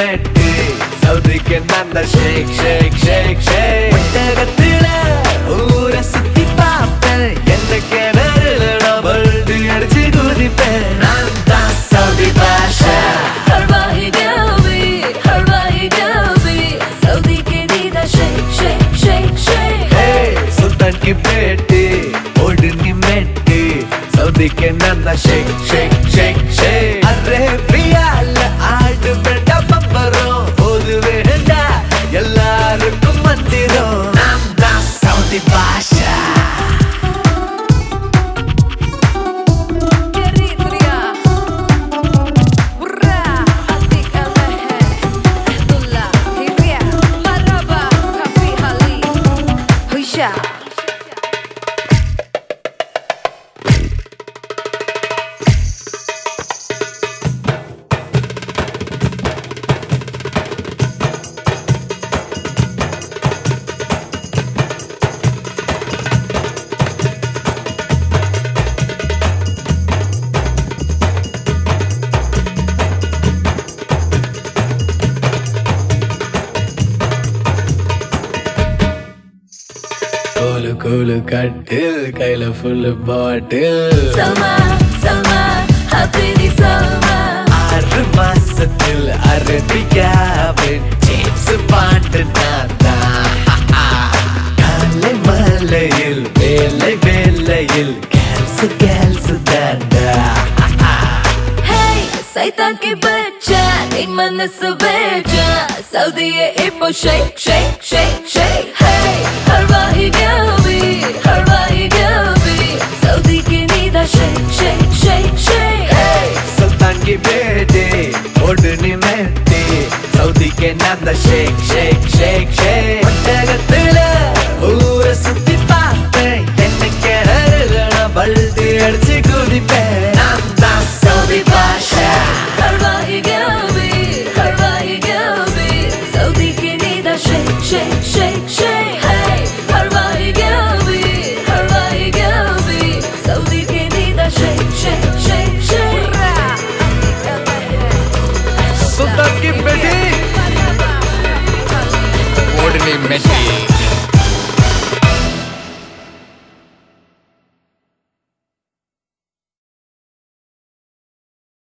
மெட்டு சவுதிக்கு நான் தான் ஷேக் ஷேக் ஷேக் ஷேக் ஒட்டகத்துல ஊரை சுத்தி பார்ப்பேன் எந்த கிணறுல நான் பல்டி அடிச்சு குதிப்பேன் நான் தான் Saudi Basha Harbahi Delbi, Harbahi Delbi, Saudi ke dida shake, shake, shake, shake. Hey சுல்தான் கி பேட்டி ஓடு நீ மெட்டு சவுதிக்கு நான் தான் ஷேக் ஷேக் ஷேக் ஷேக் அரேபியால ஆடு பெட்டா பம்பரம் போது வேண்டா எல்லாருக்கும் மந்திரம் நாம் தான் Saudi Basha Eritrea, Urra, Atik Al-Lehe, Abdullah, Hiria, Maraba, Kafi Ali, Huisha. கோலு கோலு கட்டில் கையில full bottle Salma, Salma, Habibti Salma. ஆறு மாசத்தில் அரபியாவின் ஜேம்ஸ் பாட்டு நான் தான் காலை மலையில் வேலை வேலையில் கேல்ஸ் கேல்ஸ் தாண்டா Hey, Satan ki bachcha, din man se beja. Saudi e ipo shake, shake, shake, shake. Hey, harbahi galbi, harbahi galbi. Saudi ki nida shake, shake, shake, shake. Hey, சுல்தான் கி பேட்டி ஓடு நீ மெட்டி சவுதிக்கு நான் தான் ஷேக் ஷேக் ஷேக் ஷேக் ஒட்டகத்துல ஊரை சுத்தி பார்ப்பேன் என்ன கிணறுல நான் பல்டி அடிச்சு குதிப்பேன் நான் தான் Saudi Basha harbahi galbi, harbahi galbi. Saudi ki nida shake, shake, shake, shake. Hey, harbahi galbi, harbahi galbi. Saudi ki nida shake, shake, shake, shake. சுல்தான் கி பேட்டி ஓடுனி மெட்டி